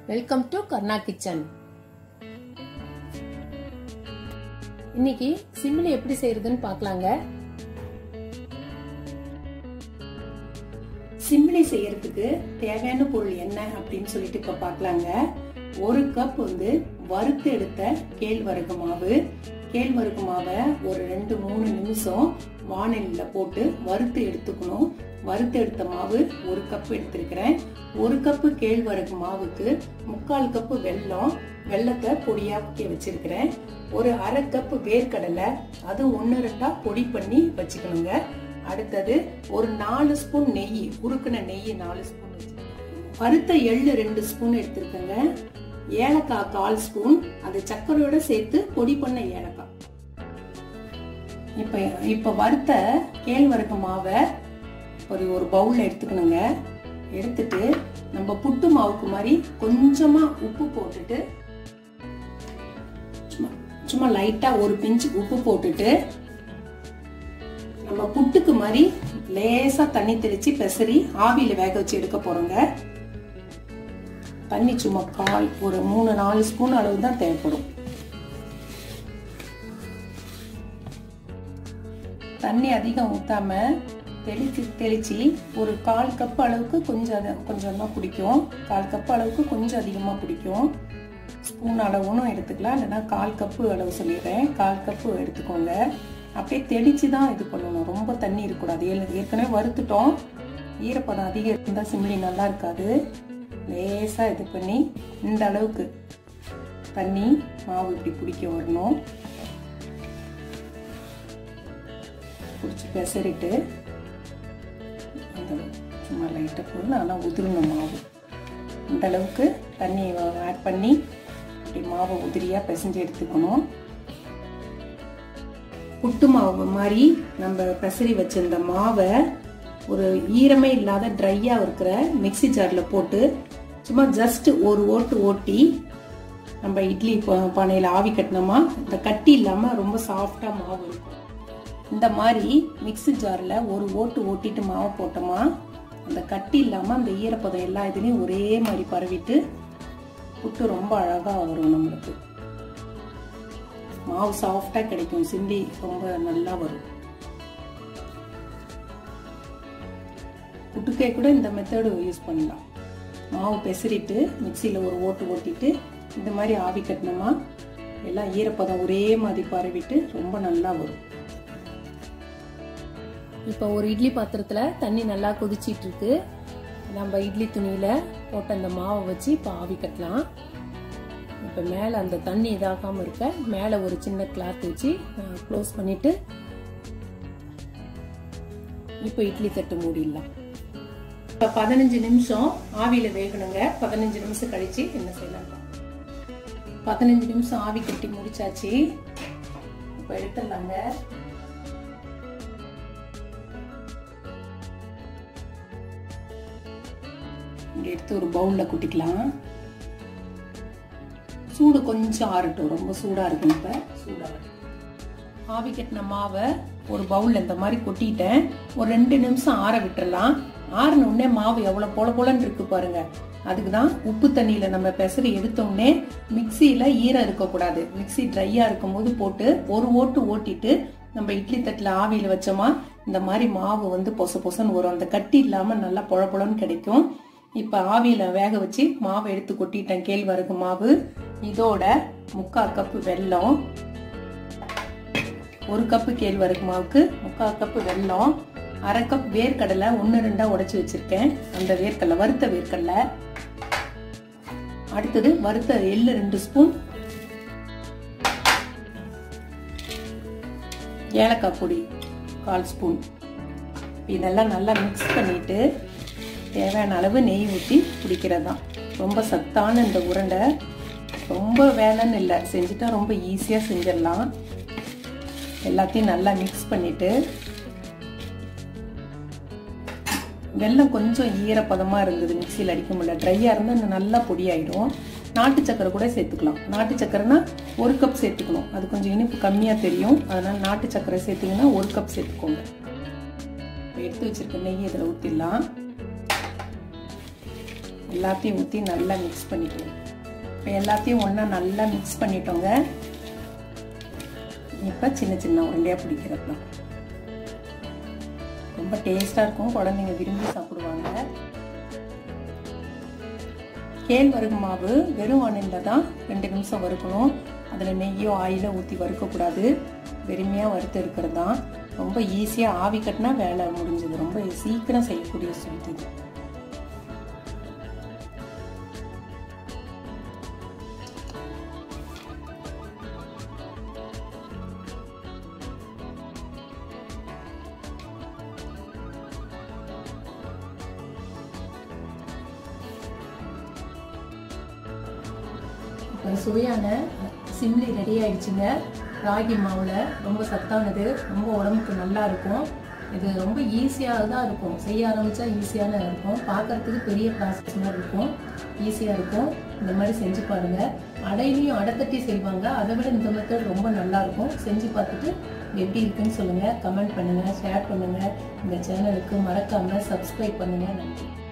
welcome to Karna kitchen இன்னைக்கு சிம்லி எப்படி செய்யறதுன்னு பார்க்கலாங்க சிம்லி செய்யறதுக்கு தேவையான பொருள் என்ன அப்படின்னு சொல்லிட்டு இப்ப பார்க்கலாங்க ஒரு கப் வந்து வறுத்து எடுத்த கேழ்வரகு மாவு கேழ்வரகு மாவை ஒரு ரெண்டு மூணு நிமிஷம் வானலில போட்டு வறுத்து எடுத்துக்கணும் வறுத்து எடுத்த மாவு ஒரு கப் எடுத்திருக்கிறேன் ஒரு கப்பு கேழ்வரகு மாவுக்கு முக்கால் கப்பு வெல்லம் வெள்ளத்தை பொடியாக்கி வச்சிருக்கிறேன் ஒரு அரை கப்பு வேர்க்கடலை அது ஒன்று ரெண்டா பொடி பண்ணி வச்சுக்கணுங்க அடுத்தது ஒரு நாலு ஸ்பூன் நெய் உருக்குன நெய் நாலு ஸ்பூன் வறுத்த எள்ளு ரெண்டு ஸ்பூன் எடுத்திருக்கேங்க ஏலக்காய் கால் ஸ்பூன் அது சர்க்கரையோட சேர்த்து பொடி பண்ண ஏலக்காய் இப்ப இப்ப வறுத்த கேழ்வரகு மாவை ஒரு ஒரு பவுல்ல எடுத்துக்கணுங்க எடுத்துட்டு நம்ம புட்டு மாவுக்கு மாதிரி கொஞ்சமா உப்பு போட்டுட்டு சும்மா சும்மா லைட்டா ஒரு பிஞ்சு உப்பு போட்டுட்டு நம்ம புட்டுக்கு மாதிரி லேசா தண்ணி தெளிச்சு பெசரி ஆவியில வேக வச்சு எடுக்க போறோங்க தண்ணி சும்மா கால் ஒரு மூணு நாலு ஸ்பூன் அளவு தான் தேவைப்படும் தண்ணி அதிகம் ஊத்தாம தெளிச்சு தெளிச்சு ஒரு கால் கப் அளவுக்கு கொஞ்சம் அதை கொஞ்சம் தான் பிடிக்கும் கால் கப் அளவுக்கு கொஞ்சம் அதிகமாக பிடிக்கும் ஸ்பூன் அளவுன்னு எடுத்துக்கலாம் இல்லைன்னா கால் கப்பு அளவு சொல்லிடுறேன் கால் கப்பு எடுத்துக்கோங்க அப்படியே தெளிச்சு தான் இது பண்ணணும் ரொம்ப தண்ணி இருக்கக்கூடாது ஏற்கனவே வறுத்துட்டோம் ஈரப்பதம் அதிகம் இருந்தால் சிம்லி நல்லா இருக்காது லேசாக இது பண்ணி இந்த அளவுக்கு தண்ணி மாவு இப்படி பிடிக்க வரணும் பிடிச்சி பெசரிட்டு அந்த சும்மா லைட்டாக போடணும் ஆனால் உதிரணும் மாவு இந்த அளவுக்கு தண்ணி ஆட் பண்ணி இப்படி மாவை உதிரியாக பிசைஞ்சு எடுத்துக்கணும் புட்டு மாவு மாதிரி நம்ம பெசரி வச்சிருந்த மாவை ஒரு ஈரமே இல்லாத ட்ரையாக இருக்கிற மிக்சி ஜாரில் போட்டு சும்மா ஜஸ்ட் ஒரு ஓட்டு ஓட்டி நம்ம இட்லி பானையில் ஆவி கட்டினோமா இந்த கட்டி இல்லாமல் ரொம்ப சாஃப்டாக மாவு இருக்கும் இந்த மாதிரி மிக்சி ஜாரில் ஒரு ஓட்டு ஓட்டிட்டு மாவை போட்டோமா அந்த கட்டி இல்லாமல் அந்த ஈரப்பதம் எல்லா இதுலேயும் ஒரே மாதிரி பரவிட்டு புட்டு ரொம்ப அழகாக வரும் நம்மளுக்கு மாவு சாஃப்டா கிடைக்கும் சிந்தி ரொம்ப நல்லா வரும் புட்டுக்கே கூட இந்த மெத்தடு யூஸ் பண்ணலாம் மாவு பெசரிட்டு மிக்சியில் ஒரு ஓட்டு ஓட்டிட்டு இந்த மாதிரி ஆவி கட்டினோமா எல்லாம் ஈரப்பதம் ஒரே மாதிரி பரவிட்டு ரொம்ப நல்லா வரும் இப்போ ஒரு இட்லி பாத்திரத்துல தண்ணி நல்லா கொதிச்சிட்டு இருக்கு நம்ம இட்லி துணியில போட்ட அந்த மாவை வச்சு இப்போ ஆவி கட்டலாம் இப்போ மேலே அந்த தண்ணி இதாகாமல் இருக்க மேலே ஒரு சின்ன கிளாத் வச்சு க்ளோஸ் பண்ணிட்டு இப்போ இட்லி தட்டு மூடிடலாம் இப்போ பதினஞ்சு நிமிஷம் ஆவியில் வேகணுங்க பதினஞ்சு நிமிஷம் கழிச்சு என்ன செய்யலாம் பதினஞ்சு நிமிஷம் ஆவி கட்டி முடிச்சாச்சு இப்போ எடுத்துடலாங்க இங்கே எடுத்து ஒரு பவுலில் கொட்டிக்கலாம் சூடு கொஞ்சம் ஆறட்டும் ரொம்ப சூடாக இருக்கும் இப்போ சூடாக ஆவி கட்டின மாவை ஒரு பவுலில் இந்த மாதிரி கொட்டிட்டேன் ஒரு ரெண்டு நிமிஷம் ஆற விட்டுறலாம் ஆறின உடனே மாவு எவ்வளோ பொல பொலன்னு இருக்கு பாருங்க அதுக்கு தான் உப்பு தண்ணியில் நம்ம பெசரி எடுத்தோடனே மிக்சியில் ஈரம் இருக்கக்கூடாது மிக்சி ட்ரையாக இருக்கும்போது போட்டு ஒரு ஓட்டு ஓட்டிட்டு நம்ம இட்லி தட்டில் ஆவியில் வச்சோமா இந்த மாதிரி மாவு வந்து பொச பொசன்னு வரும் அந்த கட்டி இல்லாமல் நல்லா பொழ பொழன்னு கிடைக்கும் இப்போ ஆவியில் வேக வச்சு மாவை எடுத்து கொட்டிட்டேன் கேழ்வரகு மாவு இதோட முக்கால் கப்பு வெல்லம் ஒரு கப்பு கேழ்வரகு மாவுக்கு முக்கால் கப்பு வெல்லம் அரை கப் வேர்க்கடலை ஒன்று ரெண்டாக உடைச்சி வச்சிருக்கேன் அந்த வேர்க்கடலை வறுத்த வேர்க்கடலை அடுத்தது வறுத்த எள்ளு ரெண்டு ஸ்பூன் ஏலக்காய் பொடி கால் ஸ்பூன் இதெல்லாம் நல்லா மிக்ஸ் பண்ணிட்டு தேவையான அளவு நெய் ஊற்றி பிடிக்கிறது தான் ரொம்ப சத்தான இந்த உருண்டை ரொம்ப வேலைன்னு இல்லை செஞ்சுட்டா ரொம்ப ஈஸியாக செஞ்சிடலாம் எல்லாத்தையும் நல்லா மிக்ஸ் பண்ணிட்டு வெல்லம் கொஞ்சம் ஈரப்பதமாக இருந்தது மிக்சியில் அடிக்க முடியல ட்ரையாக இருந்தால் இன்னும் நல்லா பொடியாயிடும் நாட்டு சக்கரை கூட சேர்த்துக்கலாம் நாட்டு சக்கரைனா ஒரு கப் சேர்த்துக்கணும் அது கொஞ்சம் இனிப்பு கம்மியாக தெரியும் அதனால் நாட்டு சக்கரை சேர்த்திங்கன்னா ஒரு கப் சேர்த்துக்கோங்க எடுத்து வச்சிருக்க நெய் இதில் ஊற்றிடலாம் எல்லாத்தையும் ஊற்றி நல்லா மிக்ஸ் பண்ணிக்கணும் இப்போ எல்லாத்தையும் ஒன்றா நல்லா மிக்ஸ் பண்ணிட்டோங்க இப்போ சின்ன சின்ன உருண்டையாக பிடிக்கிறதுலாம் ரொம்ப டேஸ்ட்டாக இருக்கும் குழந்தைங்க விரும்பி சாப்பிடுவாங்க கேழ்வரகு மாவு வெறும் வானிலில் தான் ரெண்டு நிமிஷம் வறுக்கணும் அதில் நெய்யோ ஆயிலோ ஊற்றி வறுக்கக்கூடாது வெறுமையாக வறுத்து எடுக்கிறது தான் ரொம்ப ஈஸியாக ஆவி கட்டினா வேலை முடிஞ்சது ரொம்ப சீக்கிரம் செய்யக்கூடிய ஸ்வீட் இது இப்போ சுவையான சிம்லி ரெடி ஆயிடுச்சுங்க ராகி மாவில் ரொம்ப சத்தானது ரொம்ப உடம்புக்கு நல்லா இருக்கும் இது ரொம்ப ஈஸியாக தான் இருக்கும் செய்ய ஆரம்பித்தா ஈஸியான இருக்கும் பார்க்கறதுக்கு பெரிய ப்ராசஸ் மாதிரி இருக்கும் ஈஸியாக இருக்கும் இந்த மாதிரி செஞ்சு பாருங்கள் அடையிலையும் அடைத்தட்டி செய்வாங்க அதை விட இந்த மெத்தட் ரொம்ப நல்லா இருக்கும் செஞ்சு பார்த்துட்டு எப்படி இருக்குன்னு சொல்லுங்கள் கமெண்ட் பண்ணுங்கள் ஷேர் பண்ணுங்கள் இந்த சேனலுக்கு மறக்காமல் சப்ஸ்கிரைப் பண்ணுங்கள் நன்றி